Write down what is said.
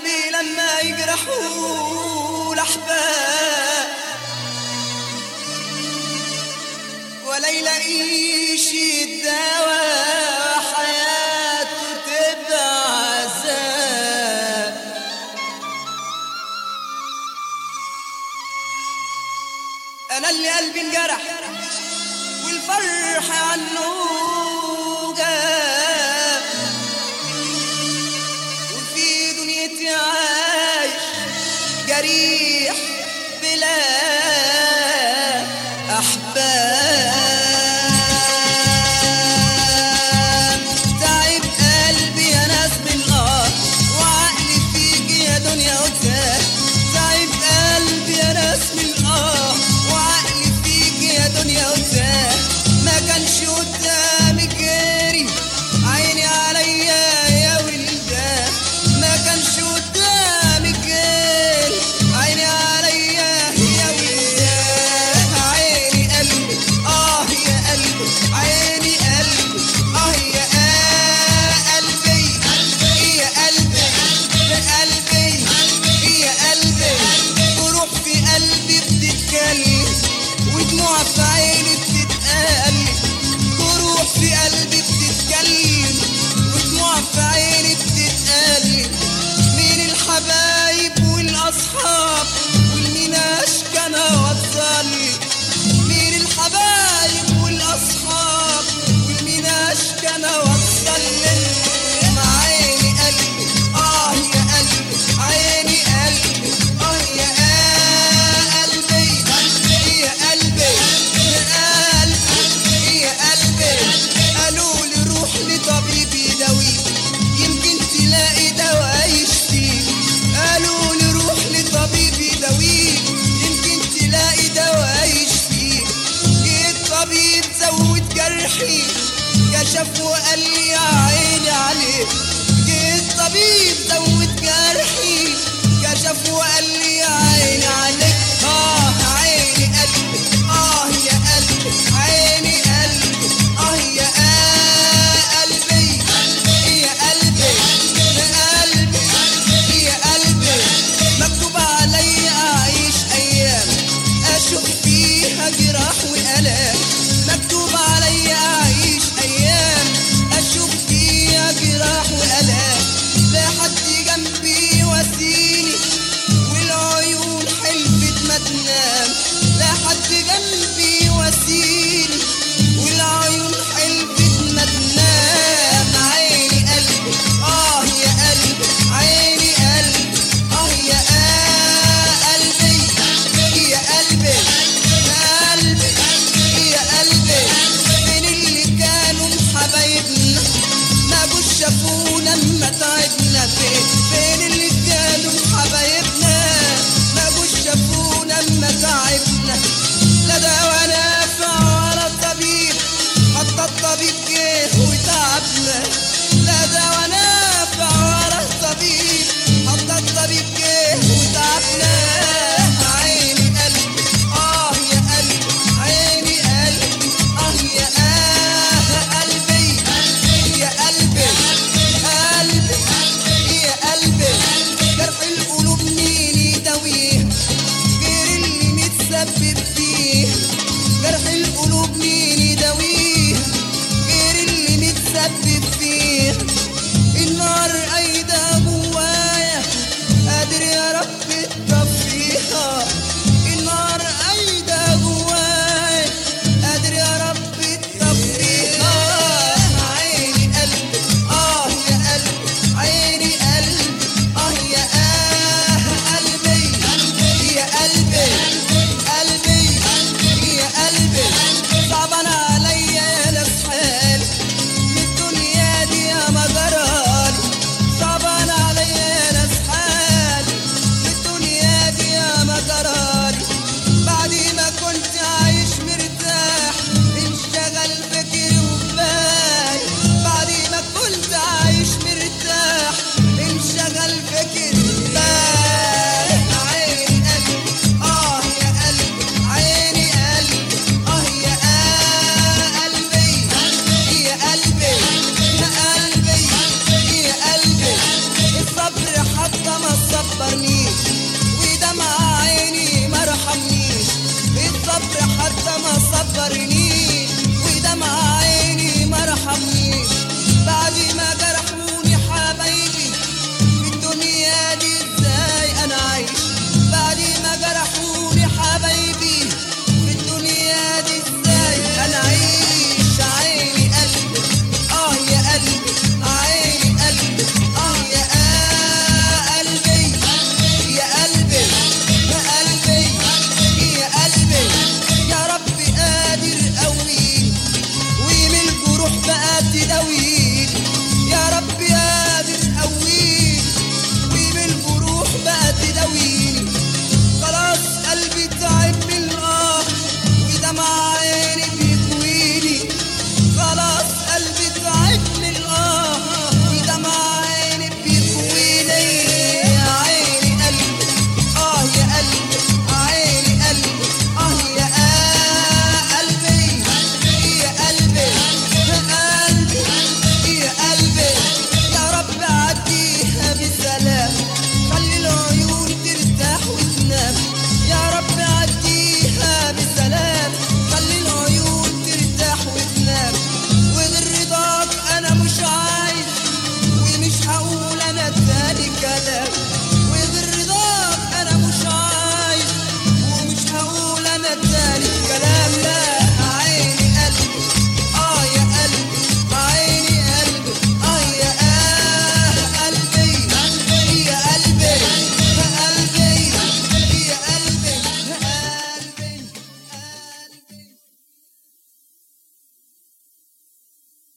قلبي لما يجرحوا الأحباب ولا يلاقيش الدواء حياته تبقى عذاب أنا اللي قلبي انجرح والفرح عنه جاب وفي دنيتي عايش جريح بلا أحباب تعب قلبي يا ناس بالنار وعقلي فيك يا دنيا وتاه تعب قلبي يا ناس بالنار وعقلي فيك يا دنيا وتاه ما كانش قدامي غيري عيني عليا يا ولدان ما كانش قدامي غيري عيني عليا يا ولدان عيني قلبي اه يا قلبي عيني قلبي اه يا قلبي يا قلبي يا قلبي يا قلبي وروح في قلبي بتتكلم ودموع في عيني بتتقلب وروح في قلبي بتتكلم ودموع في عيني بتتقلب مين الحبايب والاصحاب والمين اشكى انا واتظلم مين الحبايب والاصحاب والمين اشكى انا واتظلم مع عيني قلبي اه يا قلبي عيني قلبي اه يا قلبي يا قلبي يا قلبي يا قلبي قالوا لي روح لطبيب يداويك يمكن تلاقي دواء يشفيك قالوا لي روح لطبيب يداويك يمكن تلاقي دواء يشفيك جه الطبيب زود جرحي كشف وقال لي يا عيني عليك جه الطبيب زود جرحي كشف وقال لي يا عيني عليك اه عيني قلبي اه يا قلبي عيني قلبي اه يا قلبي يا قلبي يا قلبي يا قلبي مكتوب علي اعيش ايام اشوف فيها جراح والام مكتوب علي اعيش ايام اشوف فيها جراح والام لا حد جنبي وسيني والعيون حلفت ما تنام لا حد جنبي وسيني والعيون حلفت ما تنام عيني قلبي اه يا قلبي عيني قلبي اه يا قلبي يا قلبي يا قلبي يا قلبي من اللي كانوا حبايبنا ما جوش شافونا اما تعبنا فين فين اللي كانوا حبايبنا ما جوش شافونا اما تعبنا لا دواء نافع ولا طبيب حتى الطبيب جه وتعبنا لا دواء نافع ولا طبيب حتى الطبيب جه وتعبنا عيني قلبي اه يا قلبي عيني قلبي اه يا آه قلبي يا قلبي قلبي يا قلبي جرح القلوب مين يداويه غير اللي متسبب فيه جرح القلوب مين يداويه غير اللي متسبب فيه النار